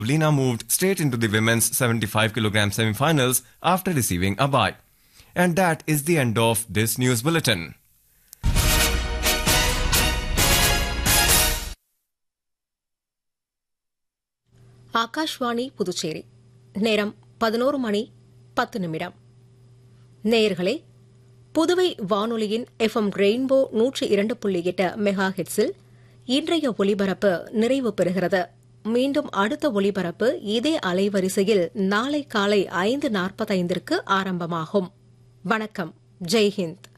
Lina moved straight into the women's 75 kg semi-finals after receiving a bye. And that is the end of this news bulletin. Akashvani Puducherry நேரம் பதினோரு மணி பத்து நிமிடம் நேயர்களே புதுவை வானொலியின் FM rainbow நூற்றி இரண்டு புள்ளி எட்டு மெகா ஹெட்ஸில் இன்றைய ஒலிபரப்பு நிறைவு பெறுகிறது மீண்டும் அடுத்த ஒலிபரப்பு இதே அலைவரிசையில் நாளை காலை ஐந்து நாற்பத்தைந்திற்கு ஆரம்பமாகும் வணக்கம் ஜெய்ஹிந்த்